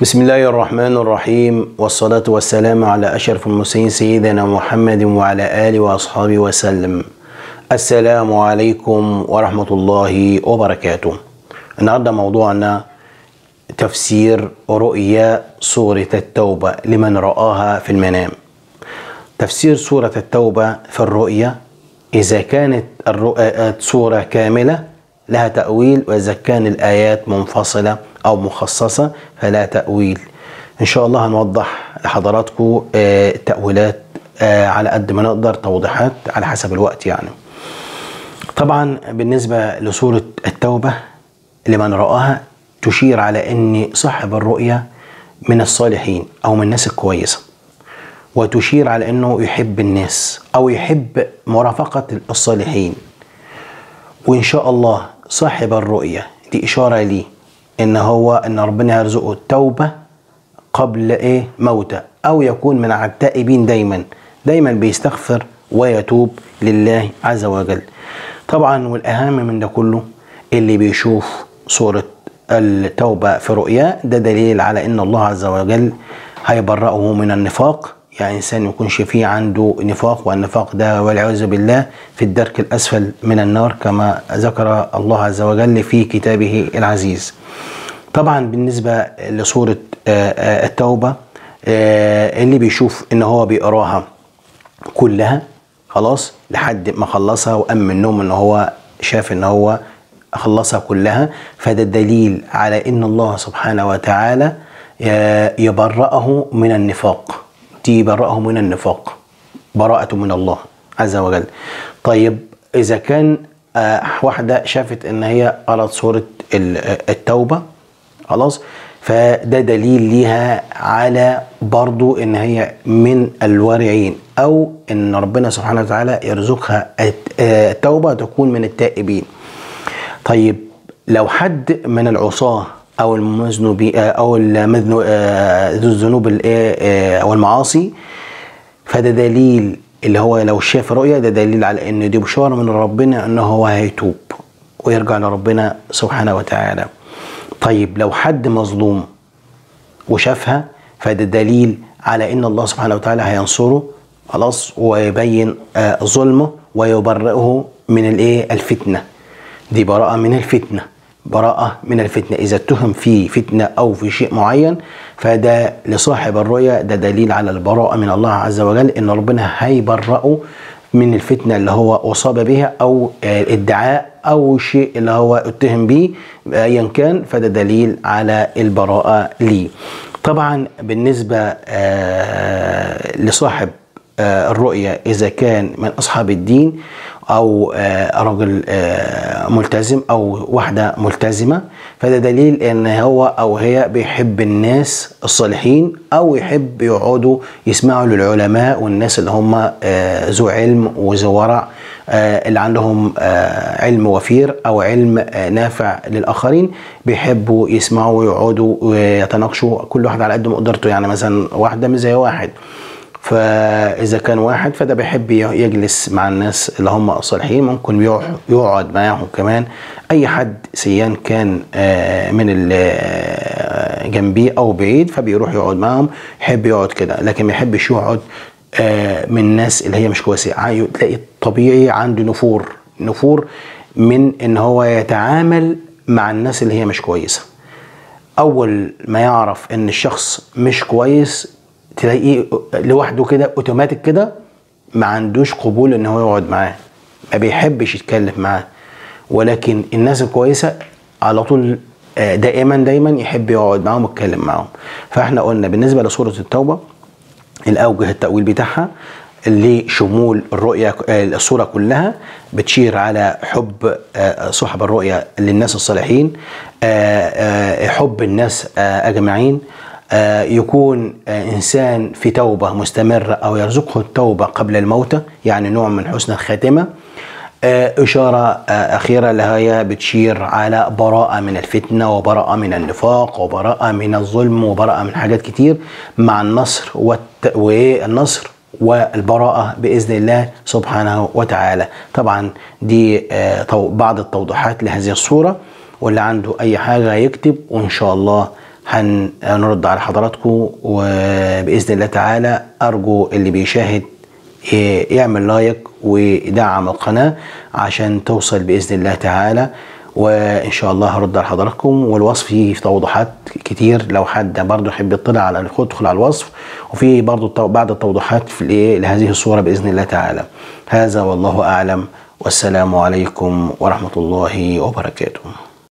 بسم الله الرحمن الرحيم والصلاة والسلام على أشرف المرسلين سيدنا محمد وعلى آله وأصحابه وسلم السلام عليكم ورحمة الله وبركاته النهاردة موضوعنا تفسير رؤيا سورة التوبة لمن رآها في المنام تفسير سورة التوبة في الرؤيا إذا كانت الرؤيا سورة كاملة لها تأويل وإذا كان الآيات منفصلة أو مخصصة فلا تأويل إن شاء الله هنوضح لحضراتكم آه، تأويلات آه، على قد ما نقدر توضيحات على حسب الوقت يعني طبعا بالنسبة لسورة التوبة لمن رآها تشير على أن صاحب الرؤيا من الصالحين أو من الناس الكويسة وتشير على أنه يحب الناس أو يحب مرافقة الصالحين وإن شاء الله صاحب الرؤيا دي إشارة ليه إن هو إن ربنا يرزقه التوبة قبل إيه موته أو يكون من التائبين دايما دايما بيستغفر ويتوب لله عز وجل طبعا والأهم من ده كله اللي بيشوف صورة التوبة في رؤيا ده دليل على إن الله عز وجل هيبرأه من النفاق يعني إنسان يكونش فيه عنده نفاق والنفاق ده والعياذ بالله في الدرك الأسفل من النار كما ذكر الله عز وجل في كتابه العزيز طبعا بالنسبة لسورة آه، آه، التوبة آه، اللي بيشوف إن هو بيقراها كلها خلاص لحد ما خلصها وقام من النوم إن هو شاف إن هو خلصها كلها فده دليل على إن الله سبحانه وتعالى يبرأه من النفاق دي يبرأه من النفاق براءة من الله عز وجل طيب إذا كان آه، واحدة شافت إن هي قرأت سورة ال- التوبة خلاص فده دليل ليها على برضو إن هي من الورعين أو إن ربنا سبحانه وتعالى يرزقها الت- آه، التوبة تكون من التائبين طيب لو حد من العصاة أو المذنبين أو المذنو آه، ذو الذنوب الإيه، آه، أو المعاصي فده دليل اللي هو لو شاف رؤية ده دليل على إن دي بشارة من ربنا إن هو هيتوب ويرجع لربنا سبحانه وتعالى طيب لو حد مظلوم وشافها فده دليل على ان الله سبحانه وتعالى هينصره خلاص ويبين آه، ظلمه ويبرئه من الايه الفتنه دي براءه من الفتنه براءه من الفتنه اذا اتهم في فتنه او في شيء معين فده لصاحب الرؤيا ده دليل على البراءه من الله عز وجل ان ربنا هيبرئه من الفتنه اللي هو اصاب بها او آه، ادعاء او شيء اللي هو اتهم به ايا كان فده دليل على البراءه ليه طبعا بالنسبه آه، لصاحب آه، الرؤية إذا كان من أصحاب الدين أو آه، رجل آه، ملتزم أو واحدة ملتزمة فده دليل إن هو أو هي بيحب الناس الصالحين أو يحب يقعدوا يسمعوا للعلماء والناس اللي هم آه، ذو علم وذو ورع آه، اللي عندهم آه، علم وفير او علم آه، نافع للاخرين بيحبوا يسمعوا ويقعدوا ويتناقشوا كل واحد على قد ما قدرته يعني مثلا واحده مش زي واحد فاذا كان واحد فده بيحب يجلس مع الناس اللي هم الصالحين ممكن يقعد- يقعد معاهم كمان اي حد سيان كان آه، من ال- آه، جنبيه او بعيد فبيروح يقعد معاهم يحب يقعد كده لكن ما يحبش يقعد آه، من الناس اللي هي مش كويسه عاي- تلاقي طبيعي عنده نفور نفور من ان هو يتعامل مع الناس اللي هي مش كويسه اول ما يعرف ان الشخص مش كويس تلاقيه لوحده كده اوتوماتيك كده ما عندوش قبول ان هو يقعد معاه ما بيحبش يتكلم معاه ولكن الناس الكويسه على طول آه، دائما دايما يحب يقعد معاهم ويتكلم معاهم فاحنا قلنا بالنسبه لسوره التوبه الاوجه التاويل بتاعها لشمول الرؤيا آه، الصوره كلها بتشير على حب آه، صاحب الرؤيا للناس الصالحين آه، آه، حب الناس آه، اجمعين آه، يكون آه، انسان في توبه مستمره او يرزقه التوبه قبل الموت يعني نوع من حسن الخاتمه آه، إشارة آه، أخيرة لها هي بتشير على براءة من الفتنة وبراءة من النفاق وبراءة من الظلم وبراءة من حاجات كتير مع النصر والت... والنصر والبراءة بإذن الله سبحانه وتعالى طبعا دي آه، تو- بعض التوضيحات لهذه الصورة واللي عنده أي حاجة يكتب وإن شاء الله هنرد على حضراتكم وباذن الله تعالى ارجو اللي بيشاهد يعمل لايك ويدعم القناه عشان توصل باذن الله تعالى وان شاء الله هرد على حضراتكم والوصف فيه في توضيحات كتير لو حد برضه يحب يطلع على يدخل على الوصف وفي برضه بعض التوضيحات في الايه لهذه الصوره باذن الله تعالى هذا والله اعلم والسلام عليكم ورحمه الله وبركاته